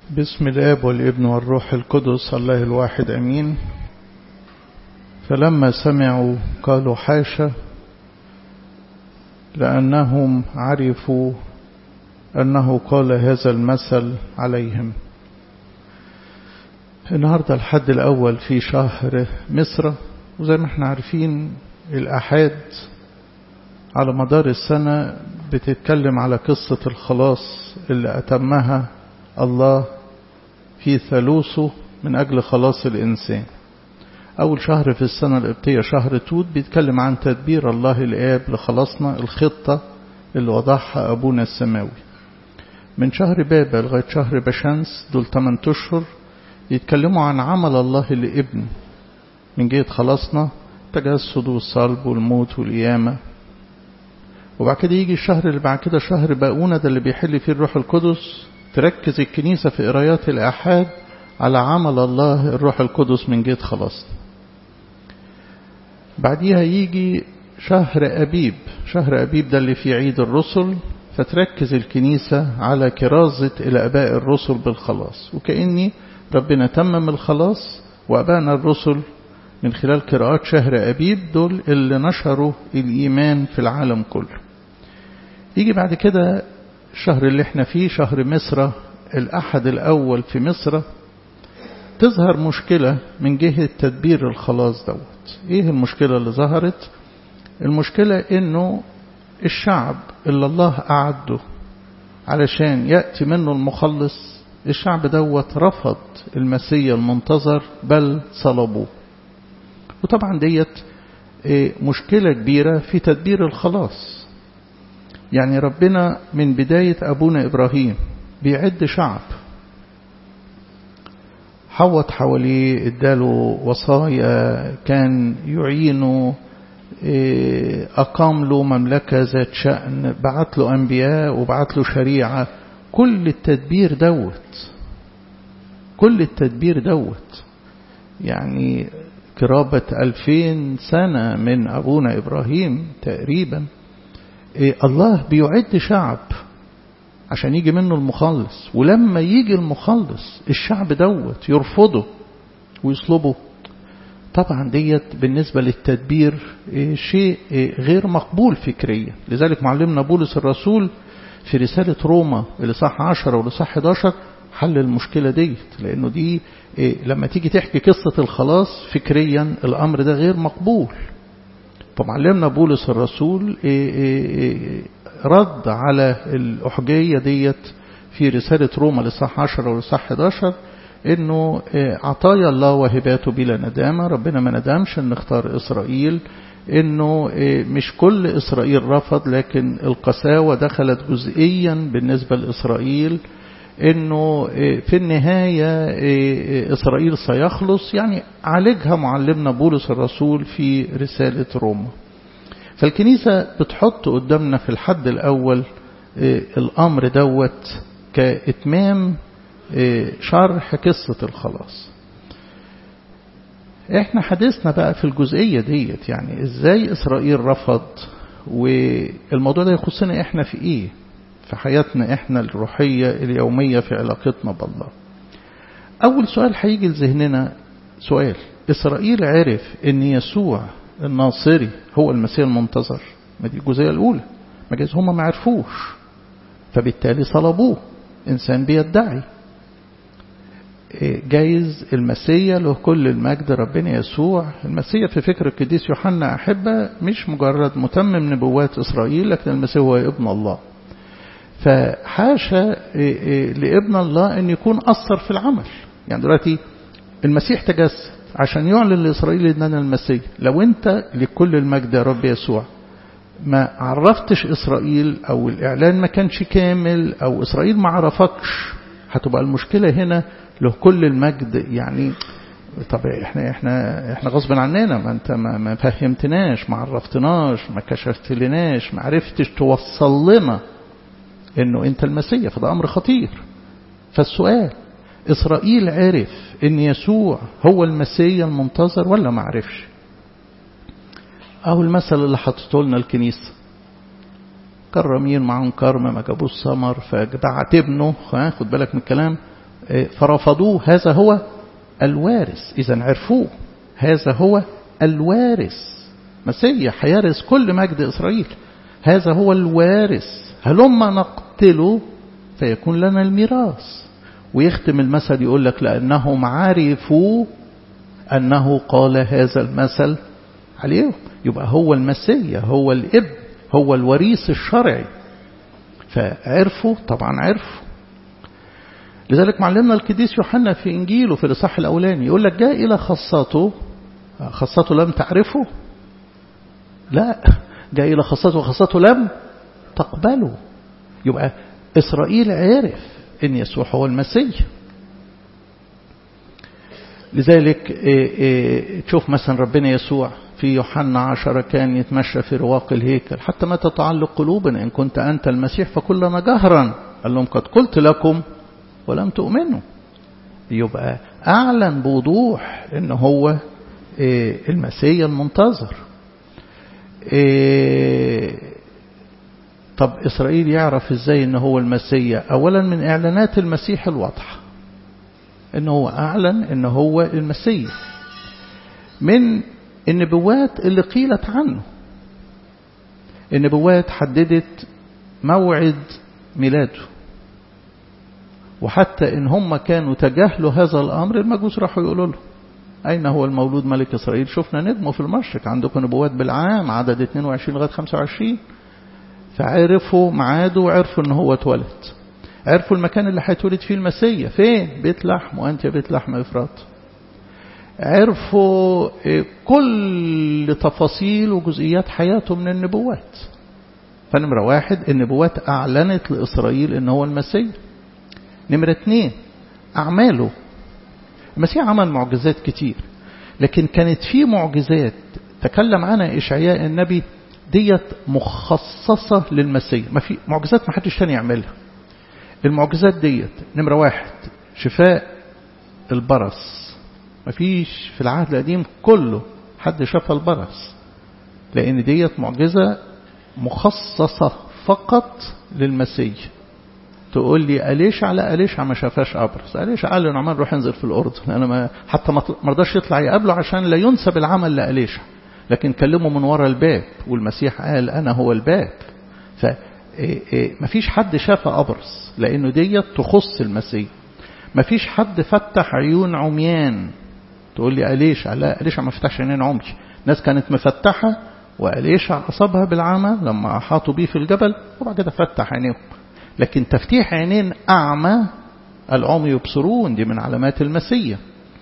بسم الاب والابن والروح القدس الله الواحد امين فلما سمعوا قالوا حاشا لانهم عرفوا انه قال هذا المثل عليهم النهارده الحد الاول في شهر مصر وزي ما احنا عارفين الاحاد على مدار السنه بتتكلم على قصه الخلاص اللي اتمها الله في ثالوثه من أجل خلاص الإنسان أول شهر في السنة القبطية شهر توت بيتكلم عن تدبير الله الآب لخلاصنا الخطة اللي وضعها أبونا السماوي من شهر بابا لغاية شهر بشمس دول 8 أشهر يتكلموا عن عمل الله لابن من جهة خلاصنا التجسد والصلب والموت والقيامة وبعد كده يجي الشهر اللي بعد كده شهر باقونة ده اللي بيحل فيه الروح القدس تركز الكنيسة في قرايات الآحاد على عمل الله الروح القدس من جهة خلاصنا بعديها يجي شهر أبيب شهر أبيب ده اللي فيه عيد الرسل فتركز الكنيسة على كرازة الآباء الرسل بالخلاص وكأني ربنا تمم الخلاص وأبائنا الرسل من خلال قراءات شهر أبيب دول اللي نشروا الإيمان في العالم كله يجي بعد كده الشهر اللي احنا فيه شهر مصر الأحد الأول في مصر تظهر مشكلة من جهة تدبير الخلاص دوت ايه المشكلة اللي ظهرت المشكلة انه الشعب اللي الله أعده علشان يأتي منه المخلص الشعب دوت رفض المسيا المنتظر بل صلبوه وطبعا ديت مشكلة كبيرة في تدبير الخلاص يعني ربنا من بداية أبونا إبراهيم بيعد شعب حوط حواليه اداله وصايا كان يعينه أقام له مملكة ذات شأن بعت له أنبياء وبعت له شريعة كل التدبير دوت كل التدبير دوت يعني قرابة ألفين سنة من أبونا إبراهيم تقريبا الله بيعد شعب عشان يجي منه المخلص ولما يجي المخلص الشعب دوت يرفضه ويصلبه طبعا ديت بالنسبة للتدبير شيء غير مقبول فكريا لذلك معلمنا بولس الرسول في رسالة روما لصح 10 ولصح 11 حل المشكلة ديت لأنه دي لما تيجي تحكي قصة الخلاص فكريا الأمر ده غير مقبول فمعلمنا بولس الرسول رد على الأحجية ديت في رسالة روما لصح 10 ولصح 11 انه عطايا الله وهباته بلا ندامة ربنا ما ندمش ان اختار اسرائيل انه مش كل اسرائيل رفض لكن القساوة دخلت جزئيا بالنسبة لاسرائيل انه في النهاية اسرائيل سيخلص يعني عالجها معلمنا بولس الرسول في رسالة روما فالكنيسة بتحط قدامنا في الحد الاول الامر دوت كاتمام شرح قصة الخلاص احنا حديثنا بقى في الجزئية ديت يعني ازاي اسرائيل رفض والموضوع ده يخصنا احنا في ايه في حياتنا احنا الروحية اليومية في علاقتنا بالله اول سؤال هيجي لذهننا سؤال اسرائيل عرف ان يسوع الناصري هو المسيح المنتظر ما دي الجزئية الاولى ما جايز هم ما عرفوش فبالتالي صلبوه انسان بيدعي جايز المسيا له كل المجد ربنا يسوع المسيا في فكر القديس يوحنا أحبة مش مجرد متمم نبوات إسرائيل لكن المسيح هو ابن الله فحاشا لابن الله أن يكون أثر في العمل يعني دلوقتي المسيح تجسد عشان يعلن لإسرائيل أن أنا المسيح لو أنت لكل المجد يا رب يسوع ما عرفتش إسرائيل أو الإعلان ما كانش كامل أو إسرائيل ما عرفكش هتبقى المشكلة هنا له كل المجد يعني طب احنا احنا احنا غصب عننا ما انت ما, ما فهمتناش ما عرفتناش ما كشفت لناش ما عرفتش توصل لنا انه انت المسيح فده امر خطير فالسؤال اسرائيل عرف ان يسوع هو المسيح المنتظر ولا ما عرفش اهو المثل اللي حطته لنا الكنيسه كرمين معهم كرم ما جابوش ثمر فبعت ابنه خد بالك من الكلام فرفضوه هذا هو الوارث إذا عرفوه هذا هو الوارث مسيح هيرث كل مجد إسرائيل هذا هو الوارث هلما نقتله فيكون لنا الميراث ويختم المثل يقول لك لأنهم عرفوا أنه قال هذا المثل عليهم يبقى هو المسيح هو الإب هو الوريث الشرعي فعرفوا طبعا عرفوا لذلك معلمنا القديس يوحنا في إنجيله في الإصحاح الأولاني يقول لك جاء إلى خاصته خاصته لم تعرفه لا جاء إلى خاصته وخاصته لم تقبله يبقى إسرائيل عرف إن يسوع هو المسيح لذلك تشوف مثلا ربنا يسوع في يوحنا عشرة كان يتمشى في رواق الهيكل حتى ما تتعلق قلوبنا إن كنت أنت المسيح فكلنا جهرا قال لهم قد قلت لكم ولم تؤمنوا يبقى أعلن بوضوح إن هو المسيح المنتظر طب إسرائيل يعرف إزاي إن هو المسيح أولا من إعلانات المسيح الواضحة إن هو أعلن إن هو المسيح من النبوات اللي قيلت عنه النبوات حددت موعد ميلاده وحتى إن هم كانوا تجاهلوا هذا الأمر المجوس راحوا يقولوا له أين هو المولود ملك إسرائيل شفنا نجمه في المشرق عندكم نبوات بالعام عدد 22 لغاية 25 فعرفوا ميعاده وعرفوا ان هو اتولد عرفوا المكان اللي هيتولد فيه المسيح فين بيت لحم وانت يا بيت لحم افراط عرفوا كل تفاصيل وجزئيات حياته من النبوات فنمرة واحد النبوات أعلنت لإسرائيل إن هو المسيح نمرة اتنين أعماله المسيح عمل معجزات كتير لكن كانت في معجزات تكلم عنها إشعياء النبي ديت مخصصة للمسيح ما في معجزات ما حدش تاني يعملها المعجزات ديت نمرة واحد شفاء البرص ما فيش في العهد القديم كله حد شفى البرص لأن ديت معجزة مخصصة فقط للمسيح تقول لي أليش على أليش ما شافاش أبرص أليش قال له نعمان روح انزل في الأردن أنا ما حتى ما رضاش يطلع يقابله عشان لا ينسب العمل لأليشع لكن كلمه من وراء الباب والمسيح قال أنا هو الباب فمفيش حد شاف أبرص لأنه ديت تخص المسيح مفيش حد فتح عيون عميان تقول لي أليش لا أليش ما فتحش عينين عمي ناس كانت مفتحة وأليش أصابها بالعمى لما أحاطوا بيه في الجبل وبعد كده فتح عينيهم لكن تفتيح عينين أعمى العمي يبصرون دي من علامات المسيح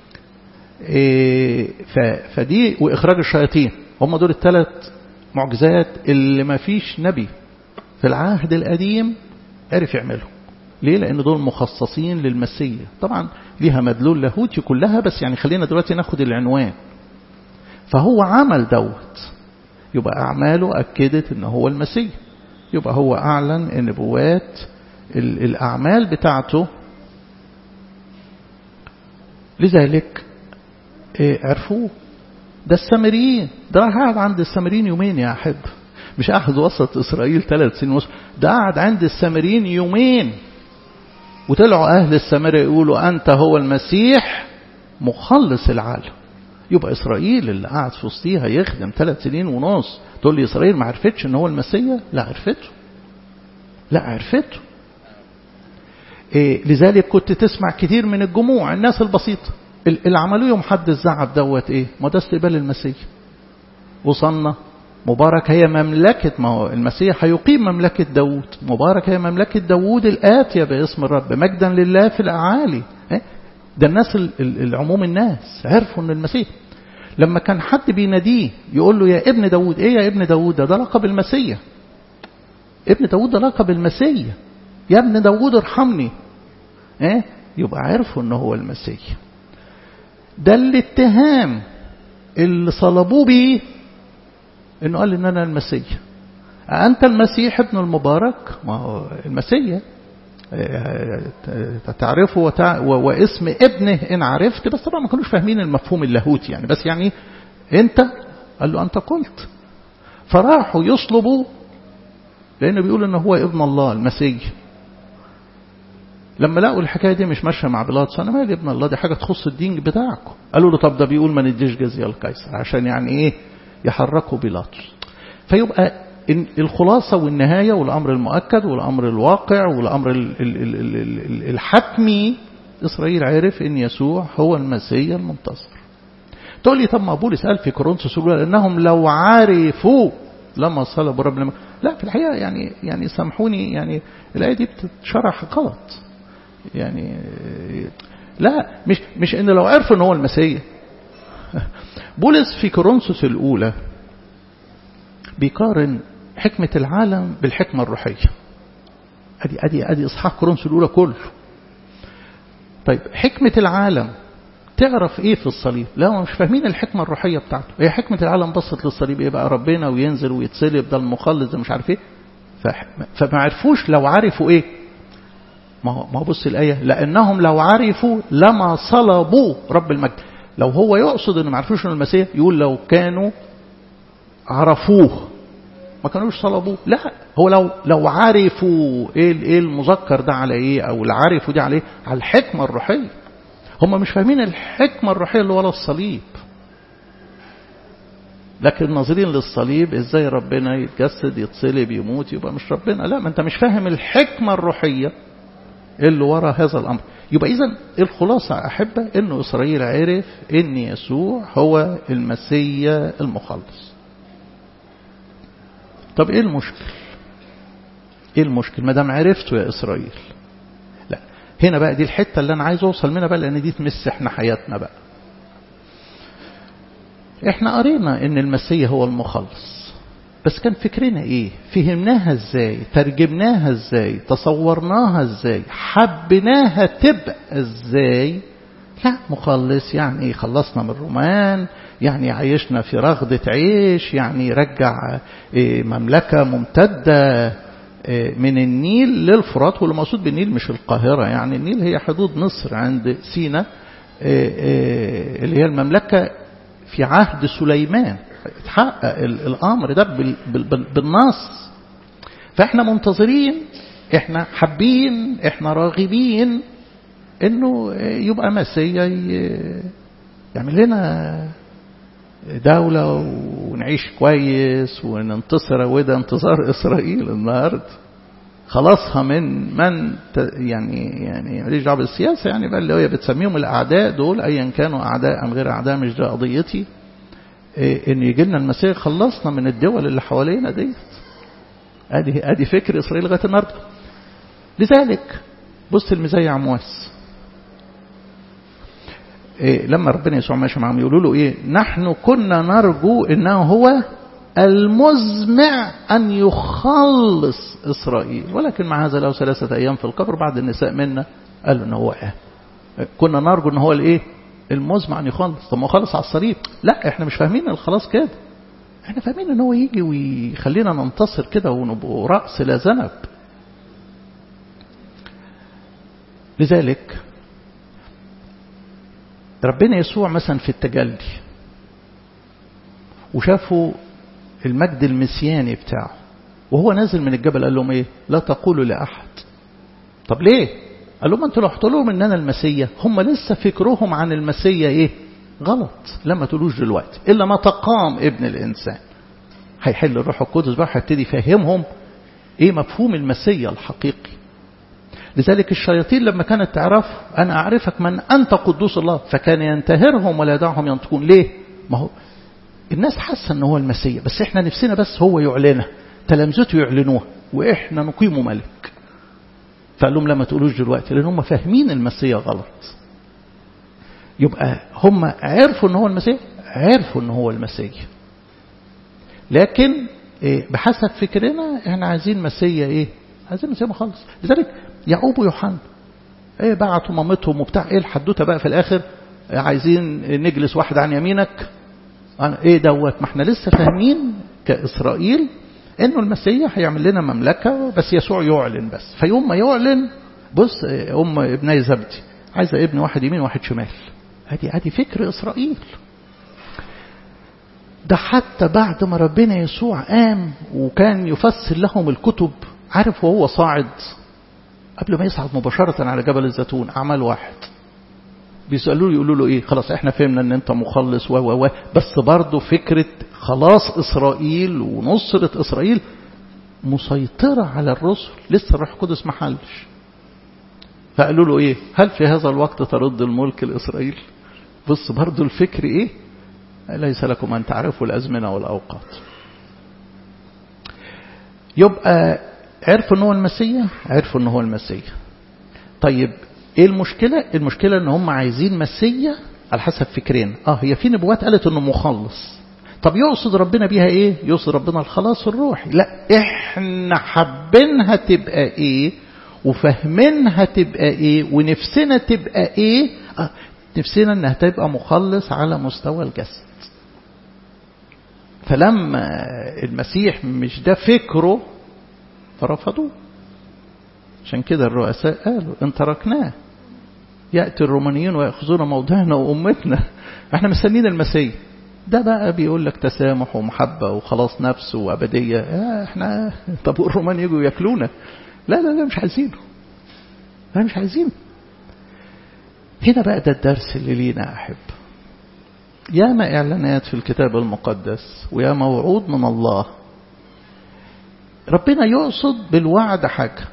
فدي وإخراج الشياطين هم دول الثلاث معجزات اللي ما فيش نبي في العهد القديم عرف يعملهم ليه لأن دول مخصصين للمسيح طبعا ليها مدلول لاهوتي كلها بس يعني خلينا دلوقتي ناخد العنوان فهو عمل دوت يبقى أعماله أكدت ان هو المسيح يبقى هو أعلن النبوات الأعمال بتاعته لذلك عرفوه ده السامريين ده قاعد عند السامريين يومين يا أحب مش قاعد وسط إسرائيل ثلاث سنين ونص ده قاعد عند السامريين يومين وطلعوا أهل السامرة يقولوا أنت هو المسيح مخلص العالم يبقى إسرائيل اللي قاعد في وسطيها يخدم ثلاث سنين ونص تقول لي إسرائيل ما عرفتش إن هو المسيح لا عرفته لا عرفته إيه لذلك كنت تسمع كتير من الجموع الناس البسيطة اللي عملوه يوم حد الزعب دوت ايه ما ده استقبال المسيح وصلنا مبارك هي مملكة ما هو المسيح هيقيم مملكة داوود مبارك هي مملكة داوود الآتية باسم الرب مجدا لله في الأعالي ده الناس العموم الناس عرفوا ان المسيح لما كان حد بيناديه يقول له يا ابن داوود ايه يا ابن داوود ده, ده لقب المسيح ابن داوود ده لقب المسيح يا ابن داوود ارحمني ايه يبقى عرفوا ان هو المسيح ده الاتهام اللي صلبوه بيه انه قال ان انا المسيح انت المسيح ابن المبارك ما هو المسيح تعرفه وتع... واسم ابنه ان عرفت بس طبعا ما كانوش فاهمين المفهوم اللاهوتي يعني بس يعني انت قال له انت قلت فراحوا يصلبوا لانه بيقول ان هو ابن الله المسيح لما لقوا الحكاية دي مش ماشية مع بيلاطس أنا مالي ابن الله دي حاجة تخص الدين بتاعكم قالوا له طب ده بيقول ما نديش جزية القيصر عشان يعني إيه يحركوا بيلاطس فيبقى الخلاصة والنهاية والأمر المؤكد والأمر الواقع والأمر الحتمي إسرائيل عرف إن يسوع هو المسيح المنتصر تقول لي طب ما بولس قال في كورنثوس لأنهم لو عرفوا لما صلبوا رب لما لا في الحقيقة يعني يعني سامحوني يعني الآية دي بتتشرح غلط يعني لا مش مش ان لو عرفوا ان هو المسيح بولس في كورنثوس الأولى بيقارن حكمة العالم بالحكمة الروحية ادي ادي ادي اصحاح كورنثوس الأولى كله طيب حكمة العالم تعرف ايه في الصليب لا هم مش فاهمين الحكمة الروحية بتاعته هي حكمة العالم بصت للصليب ايه بقى ربنا وينزل ويتصلب ده المخلص ده مش عارف ايه فما عرفوش لو عرفوا ايه ما هو ما هو بص الآية لأنهم لو عرفوا لما صلبوا رب المجد لو هو يقصد ان ما عرفوش ان المسيح يقول لو كانوا عرفوه ما كانوش صلبوه لا هو لو لو عرفوا ايه ايه المذكر ده على ايه او اللي عرفوا دي على ايه على الحكمه الروحيه هم مش فاهمين الحكمه الروحيه اللي ورا الصليب لكن ناظرين للصليب ازاي ربنا يتجسد يتصلب يموت يبقى مش ربنا لا ما انت مش فاهم الحكمه الروحيه اللي ورا هذا الامر يبقى اذا الخلاصه احبه انه اسرائيل عرف ان يسوع هو المسيا المخلص طب ايه المشكل ايه المشكل ما دام عرفته يا اسرائيل لا هنا بقى دي الحته اللي انا عايز اوصل منها بقى لان دي تمس احنا حياتنا بقى احنا قرينا ان المسيح هو المخلص بس كان فكرنا ايه فهمناها ازاي ترجمناها ازاي تصورناها ازاي حبيناها تبقى ازاي لا مخلص يعني خلصنا من الرومان يعني عيشنا في رغدة عيش يعني رجع مملكة ممتدة من النيل للفرات والمقصود بالنيل مش القاهرة يعني النيل هي حدود مصر عند سينا اللي هي المملكة في عهد سليمان اتحقق الأمر ده بالنص فاحنا منتظرين احنا حابين احنا راغبين انه يبقى مسيا يعمل لنا دولة ونعيش كويس وننتصر وده انتصار إسرائيل النهاردة خلاصها من من يعني يعني ماليش دعوه بالسياسه يعني بقى اللي هي بتسميهم الاعداء دول ايا كانوا اعداء ام غير اعداء مش ده قضيتي إيه ان يجي لنا المسيح خلصنا من الدول اللي حوالينا ديت ادي ادي فكر اسرائيل لغايه النهارده لذلك بص المزايا عمواس إيه لما ربنا يسوع ماشي معاهم يقولوا له ايه نحن كنا نرجو انه هو المزمع أن يخلص إسرائيل ولكن مع هذا له ثلاثة أيام في القبر بعد النساء منا قالوا إن هو إيه كنا نرجو إن هو الإيه المزمع أن يخلص طب ما خلص على الصليب لا إحنا مش فاهمين الخلاص كده إحنا فاهمين إن هو يجي ويخلينا ننتصر كده ونبقوا رأس لا ذنب لذلك ربنا يسوع مثلا في التجلي وشافوا المجد المسياني بتاعه وهو نازل من الجبل قال لهم ايه لا تقولوا لأحد طب ليه قال لهم انتوا لو قلتوا لهم ان انا المسيا هم لسه فكرهم عن المسيا ايه غلط لما تقولوش دلوقتي الا ما تقام ابن الانسان هيحل الروح القدس بقى هيبتدي يفهمهم ايه مفهوم المسيا الحقيقي لذلك الشياطين لما كانت تعرف انا اعرفك من انت قدوس الله فكان ينتهرهم ولا يدعهم ينطقون ليه ما هو الناس حاسه ان هو المسيح بس احنا نفسنا بس هو يعلنها تلامذته يعلنوها واحنا نقيمه ملك فقال لهم لما تقولوش دلوقتي لان هم فاهمين المسيح غلط يبقى هم عرفوا ان هو المسيح عرفوا ان هو المسيح لكن إيه بحسب فكرنا احنا عايزين مسيا ايه عايزين مسيا مخلص لذلك يعقوب ويوحنا ايه بعتوا مامتهم وبتاع ايه الحدوته بقى في الاخر عايزين نجلس واحد عن يمينك ايه دوت ما احنا لسه فاهمين كإسرائيل انه المسيح هيعمل لنا مملكة بس يسوع يعلن بس فيوم ما يعلن بص ام ابني زبدي عايزة ابن واحد يمين واحد شمال ادي ادي فكر اسرائيل ده حتى بعد ما ربنا يسوع قام وكان يفسر لهم الكتب عارف وهو صاعد قبل ما يصعد مباشرة على جبل الزيتون أعمال واحد بيسألوه يقولوا له إيه خلاص إحنا فهمنا إن أنت مخلص و و و بس برضه فكرة خلاص إسرائيل ونصرة إسرائيل مسيطرة على الرسل لسه الروح القدس ما حلش فقالوا له إيه هل في هذا الوقت ترد الملك لإسرائيل بص برضه الفكر إيه ليس لكم أن تعرفوا الأزمنة والأوقات يبقى عرفوا ان هو المسيح عرفوا ان هو المسيح طيب ايه المشكلة المشكلة ان هم عايزين مسيح على حسب فكرين اه هي في نبوات قالت انه مخلص طب يقصد ربنا بيها ايه يقصد ربنا الخلاص الروحي لا احنا حابينها تبقى ايه وفاهمينها تبقى ايه ونفسنا تبقى ايه آه نفسنا انها تبقى مخلص على مستوى الجسد فلما المسيح مش ده فكره فرفضوه عشان كده الرؤساء قالوا ان تركناه يأتي الرومانيين ويأخذون موضعنا وأمتنا احنا مستنيين المسيح ده بقى بيقول لك تسامح ومحبة وخلاص نفس وأبدية اه احنا طب والرومان يجوا ياكلونا لا لا لا مش عايزينه لا مش عايزينه هنا بقى ده الدرس اللي لينا أحب ياما إعلانات في الكتاب المقدس ويا موعود من الله ربنا يقصد بالوعد حاجة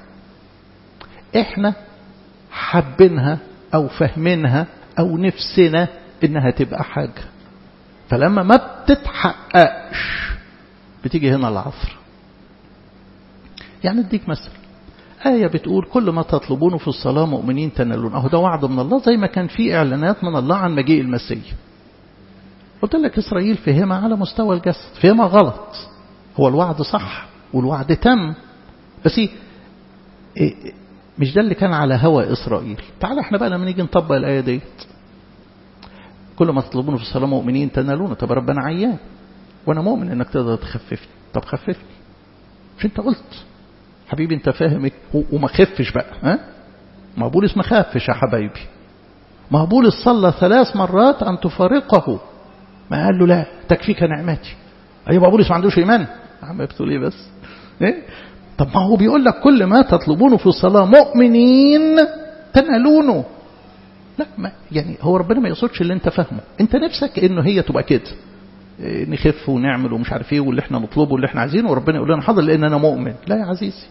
احنا حابينها او فاهمينها او نفسنا انها تبقى حاجة فلما ما بتتحققش بتيجي هنا العصر يعني اديك مثل آية بتقول كل ما تطلبونه في الصلاة مؤمنين تنالون أهو ده وعد من الله زي ما كان في إعلانات من الله عن مجيء المسيح قلت لك إسرائيل فهمها على مستوى الجسد فهمها غلط هو الوعد صح والوعد تم بس إيه مش ده اللي كان على هوى إسرائيل تعال احنا بقى لما نيجي نطبق الآية ديت كل ما تطلبونه في الصلاة مؤمنين تنالونه طب ربنا عيان وانا مؤمن انك تقدر تخففني طب خففني مش انت قلت حبيبي انت فاهم ايه وما خفش بقى ها ما بولس ما خافش يا حبايبي ما بولس صلى ثلاث مرات ان تفارقه ما قال له لا تكفيك نعمتي ايوه بولس ما عندوش ايمان عم بتقول ايه بس ايه طب ما هو بيقول لك كل ما تطلبونه في الصلاة مؤمنين تنالونه لا ما يعني هو ربنا ما يقصدش اللي انت فاهمه انت نفسك انه هي تبقى كده إيه نخف ونعمل ومش عارف ايه واللي احنا نطلبه واللي احنا عايزينه وربنا يقول لنا حاضر لان انا مؤمن لا يا عزيزي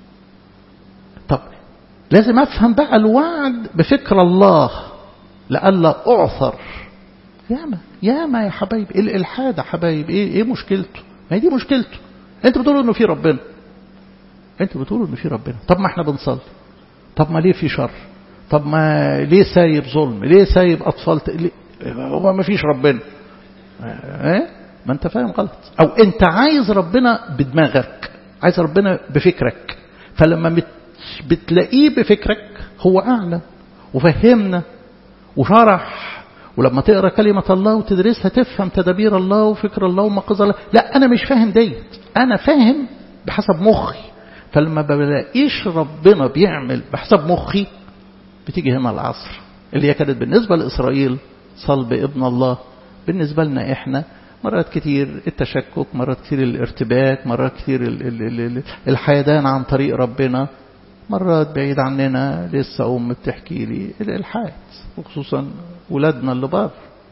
طب لازم افهم بقى الوعد بفكر الله لئلا اعثر ياما ياما يا حبايبي الالحاد يا حبايبي ايه ايه مشكلته ما هي دي مشكلته انت بتقول انه في ربنا انت بتقول انه في ربنا طب ما احنا بنصلي طب ما ليه في شر طب ما ليه سايب ظلم ليه سايب اطفال ت... ليه؟ هو ما فيش ربنا ايه ما انت فاهم غلط او انت عايز ربنا بدماغك عايز ربنا بفكرك فلما بت... بتلاقيه بفكرك هو اعلم وفهمنا وشرح ولما تقرا كلمة الله وتدرسها تفهم تدابير الله وفكر الله ومقصد الله لا أنا مش فاهم ديت أنا فاهم بحسب مخي فلما بلاقيش ربنا بيعمل بحسب مخي بتيجي هنا العصر اللي هي كانت بالنسبة لإسرائيل صلب ابن الله بالنسبة لنا إحنا مرات كتير التشكك مرات كتير الارتباك مرات كتير الحيدان عن طريق ربنا مرات بعيد عننا لسه أم بتحكي لي الإلحاد وخصوصا ولادنا اللي بره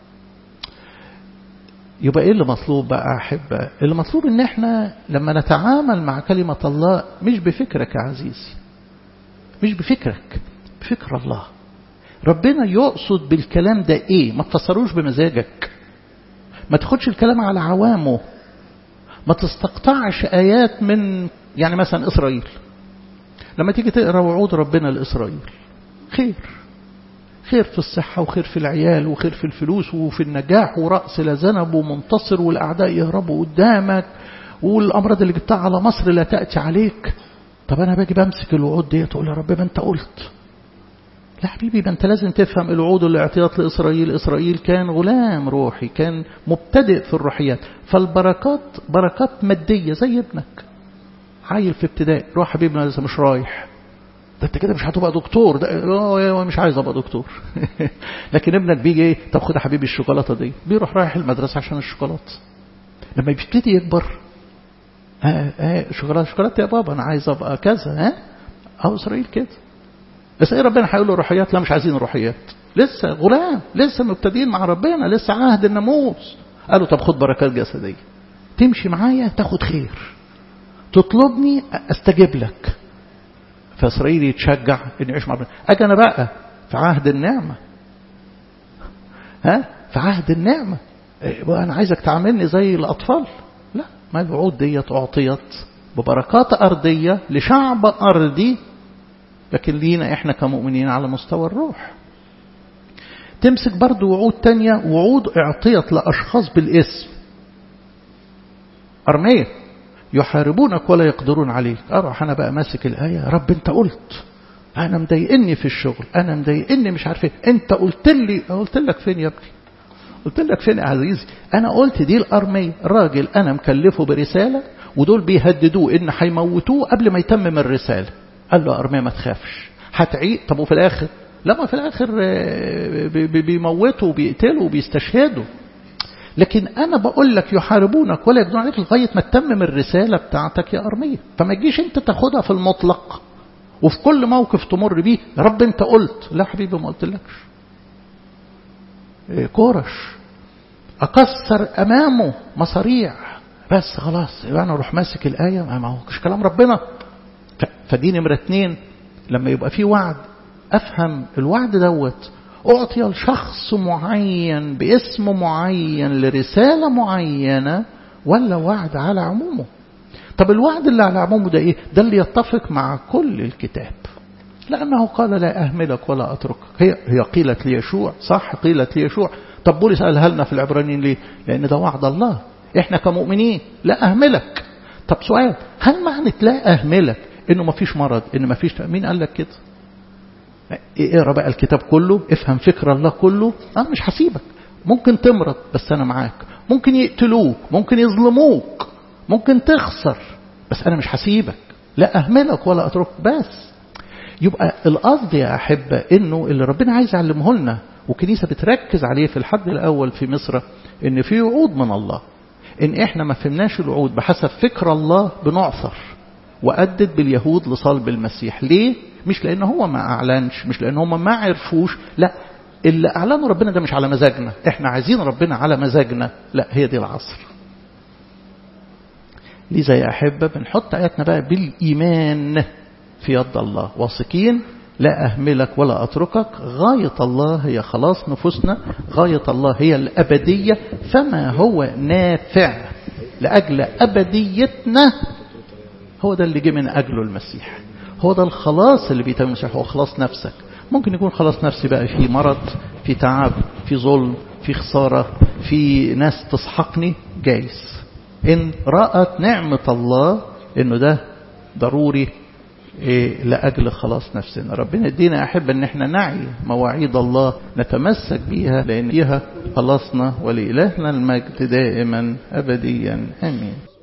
يبقى ايه اللي مطلوب بقى احبه اللي مطلوب ان احنا لما نتعامل مع كلمة الله مش بفكرك يا عزيزي مش بفكرك بفكر الله ربنا يقصد بالكلام ده ايه ما تفسروش بمزاجك ما تاخدش الكلام على عوامه ما تستقطعش ايات من يعني مثلا اسرائيل لما تيجي تقرا وعود ربنا لاسرائيل خير خير في الصحة وخير في العيال وخير في الفلوس وفي النجاح ورأس لا ذنب ومنتصر والأعداء يهربوا قدامك والأمراض اللي جبتها على مصر لا تأتي عليك طب أنا باجي بمسك الوعود دي تقول يا رب ما أنت قلت لا حبيبي ما أنت لازم تفهم الوعود الاعطيات لإسرائيل إسرائيل كان غلام روحي كان مبتدئ في الروحيات فالبركات بركات مادية زي ابنك عيل في ابتدائي روح حبيبنا لسه مش رايح ده انت كده مش هتبقى دكتور ده مش عايز ابقى دكتور لكن ابنك بيجي ايه طب خد يا حبيبي الشوكولاته دي بيروح رايح المدرسه عشان الشوكولاته لما بيبتدي يكبر ها ها شوكولاته شوكولاته يا بابا انا عايز ابقى كذا ها او اسرائيل كده بس ايه ربنا هيقول له روحيات لا مش عايزين روحيات لسه غلام لسه مبتدئين مع ربنا لسه عهد الناموس قالوا طب خد بركات جسديه تمشي معايا تاخد خير تطلبني استجيب لك فاسرائيل يتشجع انه يعيش مع ربنا اجي انا بقى في عهد النعمه ها في عهد النعمه إيه انا عايزك تعاملني زي الاطفال لا ما الوعود ديت اعطيت ببركات ارضيه لشعب ارضي لكن لينا احنا كمؤمنين على مستوى الروح تمسك برضو وعود تانية وعود اعطيت لاشخاص بالاسم ارميه يحاربونك ولا يقدرون عليك اروح انا بقى ماسك الايه يا رب انت قلت انا مضايقني في الشغل انا مضايقني مش عارف ايه انت قلت لي قلت لك فين يا ابني قلت لك فين يا عزيزي انا قلت دي الارميه الراجل انا مكلفه برساله ودول بيهددوه ان هيموتوه قبل ما يتمم الرساله قال له ارميه ما تخافش هتعيق طب وفي الاخر لما في الاخر بيموتوا وبيقتلوا وبيستشهدوا لكن انا بقول لك يحاربونك ولا يقدرون عليك لغايه ما تتمم الرساله بتاعتك يا ارميه فما تجيش انت تاخدها في المطلق وفي كل موقف تمر بيه يا رب انت قلت لا حبيبي ما قلتلكش كورش اكسر امامه مصاريع بس خلاص يبقى انا اروح ماسك الايه ما هوش كلام ربنا فدي نمره اتنين لما يبقى في وعد افهم الوعد دوت أعطي لشخص معين باسم معين لرسالة معينة ولا وعد على عمومه طب الوعد اللي على عمومه ده إيه ده اللي يتفق مع كل الكتاب لأنه قال لا أهملك ولا أتركك هي, هي قيلت ليشوع صح قيلت ليشوع طب بولس قالها لنا في العبرانيين ليه لأن ده وعد الله إحنا كمؤمنين لا أهملك طب سؤال هل معنى لا أهملك إنه ما فيش مرض إنه ما فيش مين قال لك كده اقرا بقى الكتاب كله افهم فكر الله كله انا مش هسيبك ممكن تمرض بس انا معاك ممكن يقتلوك ممكن يظلموك ممكن تخسر بس انا مش هسيبك لا اهملك ولا اتركك بس يبقى القصد يا احبه انه اللي ربنا عايز يعلمه لنا وكنيسه بتركز عليه في الحد الاول في مصر ان في وعود من الله ان احنا ما فهمناش الوعود بحسب فكر الله بنعثر وأدت باليهود لصلب المسيح ليه؟ مش لأن هو ما أعلنش مش لأن هم ما عرفوش لا اللي أعلنوا ربنا ده مش على مزاجنا احنا عايزين ربنا على مزاجنا لا هي دي العصر لذا يا أحبة بنحط آياتنا بقى بالإيمان في يد الله واثقين لا أهملك ولا أتركك غاية الله هي خلاص نفوسنا غاية الله هي الأبدية فما هو نافع لأجل أبديتنا هو ده اللي جه من أجله المسيح هو ده الخلاص اللي بيتم المسيح هو خلاص نفسك ممكن يكون خلاص نفسي بقى في مرض في تعب في ظلم في خسارة في ناس تسحقني جايز إن رأت نعمة الله إنه ده ضروري إيه لأجل خلاص نفسنا ربنا يدينا أحب أن احنا نعي مواعيد الله نتمسك بيها لأن بيها خلصنا ولإلهنا المجد دائما أبديا آمين